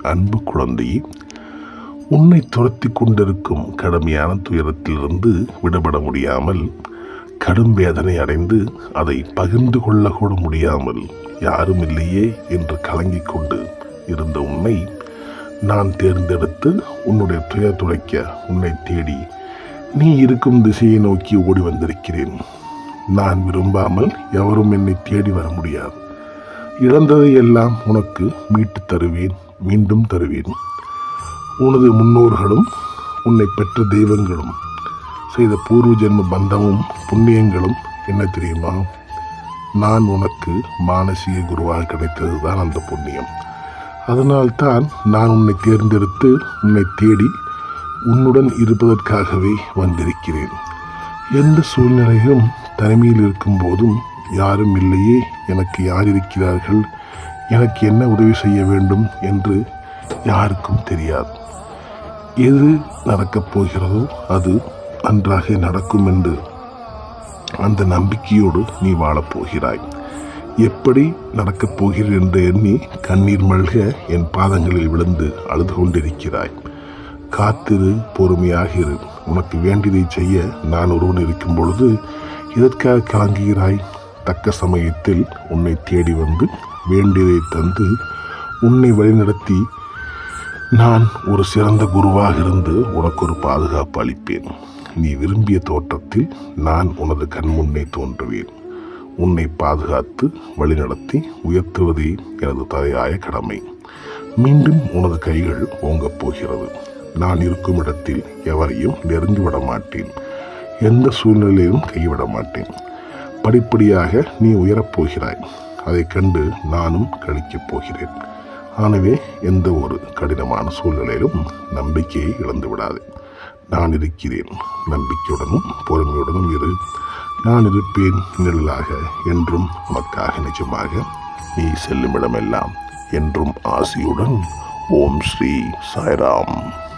அன்பு குழந்தையே உன்னை துரத்தி கொண்டிருக்கும் கடுமையான துயரத்திலிருந்து விடுபட முடியாமல் கடும் வேதனை அடைந்து அதை பகிர்ந்து கொள்ளக்கூட முடியாமல் யாரும் இல்லையே என்று கலங்கிக் கொண்டு இருந்த உன்னை நான் தேர்ந்தெடுத்து உன்னுடைய துயர் துடைக்க உன்னை தேடி நீ இருக்கும் திசையை நோக்கி ஓடி வந்திருக்கிறேன் நான் விரும்பாமல் எவரும் என்னை தேடி வர முடியாது இழந்ததை எல்லாம் உனக்கு மீட்டு தருவேன் மீண்டும் தருவேன் உனது முன்னோர்களும் உன்னை பெற்ற தெய்வங்களும் செய்த பூர்வ ஜென்ம பந்தமும் புண்ணியங்களும் என்ன தெரியுமா நான் உனக்கு மானசீக குருவாக கிடைத்தது தான் அந்த புண்ணியம் அதனால்தான் நான் உன்னை தேர்ந்தெடுத்து உன்னை தேடி உன்னுடன் இருப்பதற்காகவே வந்திருக்கிறேன் எந்த சூழ்நிலையும் தனிமையில் இருக்கும் போதும் யாரும் இல்லையே எனக்கு யார் இருக்கிறார்கள் எனக்கு என்ன உதவி செய்ய வேண்டும் என்று யாருக்கும் தெரியாது எது நடக்கப் போகிறதோ அது நன்றாக நடக்கும் என்று அந்த நம்பிக்கையோடு நீ வாழப்போகிறாய் எப்படி நடக்கப் போகிறேன் என்று எண்ணி கண்ணீர் மல்க என் பாதங்களில் விழுந்து அழுது கொண்டிருக்கிறாய் காத்திரு பொறுமையாக இரு உனக்கு வேண்டியதை செய்ய நான் ஒருவன் இருக்கும் பொழுது இதற்காக கலங்குகிறாய் தக்க சமயத்தில் உன்னை தேடி வந்து வேண்டியதை தந்து உன்னை வழிநடத்தி நான் ஒரு சிறந்த குருவாக இருந்து உனக்கு ஒரு பாதுகாப்பு அளிப்பேன் நீ விரும்பிய தோற்றத்தில் நான் உனது கண் முன்னே தோன்றுவேன் உன்னை பாதுகாத்து வழிநடத்தி உயர்த்துவதே எனது தலையாய கடமை மீண்டும் உனது கைகள் ஓங்கப் போகிறது நான் இருக்கும் இடத்தில் எவரையும் நெருங்கி விட மாட்டேன் எந்த சூழ்நிலையிலும் கைவிட மாட்டேன் படிப்படியாக நீ உயரப் போகிறாய் அதைக் கண்டு நானும் கழிக்கப் போகிறேன் ஆகவே எந்த ஒரு கடினமான சூழ்நிலையிலும் நம்பிக்கையை இழந்து விடாதே நான் இருக்கிறேன் நம்பிக்கையுடனும் பொறுமையுடனும் இரு நான் இருப்பேன் நிழலாக என்றும் உனக்காக நிஜமாக நீ செல்லும் இடமெல்லாம் என்றும் ஆசியுடன் ஓம் ஸ்ரீ சாய்ராம்